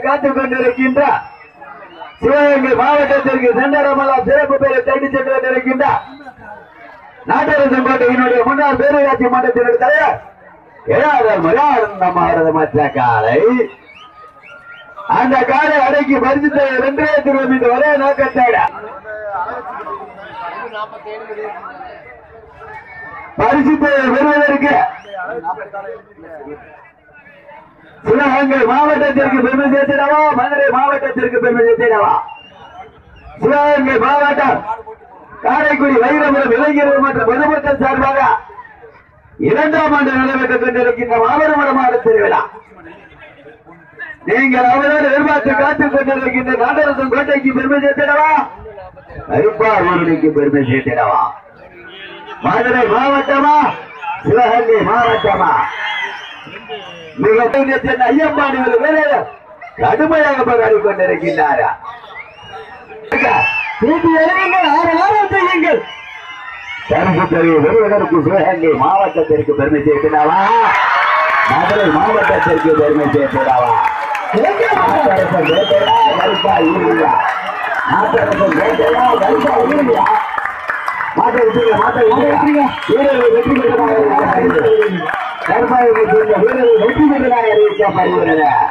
காத்துக் கொண்டிருக்கின்ற சிவகங்கை மாவட்டத்திற்கு செண்டரமலா சிறப்பு பெயரை தேடி சென்று கொண்டிருக்கின்ற நாட்டரசன் கோட்டையினுடைய முன்னாள் பேரூராட்சி மன்றத்தினுடைய தலைவர் ஏழாவது மகானந்தமானது மற்ற காலை அந்த காலை அடக்கி பரிசுத்த இரண்டே திருவம் இந்த ஒரே நோக்கத்தோட பரிசுத்தை பெறுவதற்கு சிவகங்கை மாவட்டத்திற்கு பெருமை சேர்த்திடவா மதுரை மாவட்டத்திற்கு பெருமை சேர்த்திடவா சிவகங்கை மாவட்டம் காரைக்குடி வைரபுரம் இளைஞர்கள் மற்றும் பொதுமக்கள் சார்பாக இரண்டாம் ஆண்டு நடைபெற்றுக் கொண்டிருக்கின்ற மாபெருமடமான திருவிழா நீங்கள் அவரோடு எதிர்பார்த்து காத்துக் கொண்டிருக்கின்ற நாட்டரசன் கோட்டைக்கு பெருமை சேர்த்திடவா கருப்பார் ஊரணிக்கு பெருமை சேர்த்திடவா மதுரை மாவட்டமா சிவகங்கை மாவட்டமா மிக புண்ணியத்தின் ஐயப்பாடி ஒரு வேலையை கடுமையாக போராடி கொண்டிருக்கின்றாரா தூக்கி எறியுங்கள் ஆரவாரம் செய்யுங்கள் தருமபுரி விருதுநகருக்கு சிவகங்கை மாவட்டத்திற்கு பெருமை சேர்க்கிறாவா மதுரை மாவட்டத்திற்கு பெருமை சேர்க்கிறாவா நாட்டரசன் வேட்டையா கருப்பா ஈரியா நாட்டரசன் வேட்டையா கருப்பா ஈரியா மாட்டை விட்டுங்க மாட்டை விட்டுங்க வீரர்கள் வெற்றி பெற்றதாக இருக்கிறார்கள் கருப்பாயை வீரர்கள் வெற்றி பெற்றதாக அறிவிக்கப்படுகிறது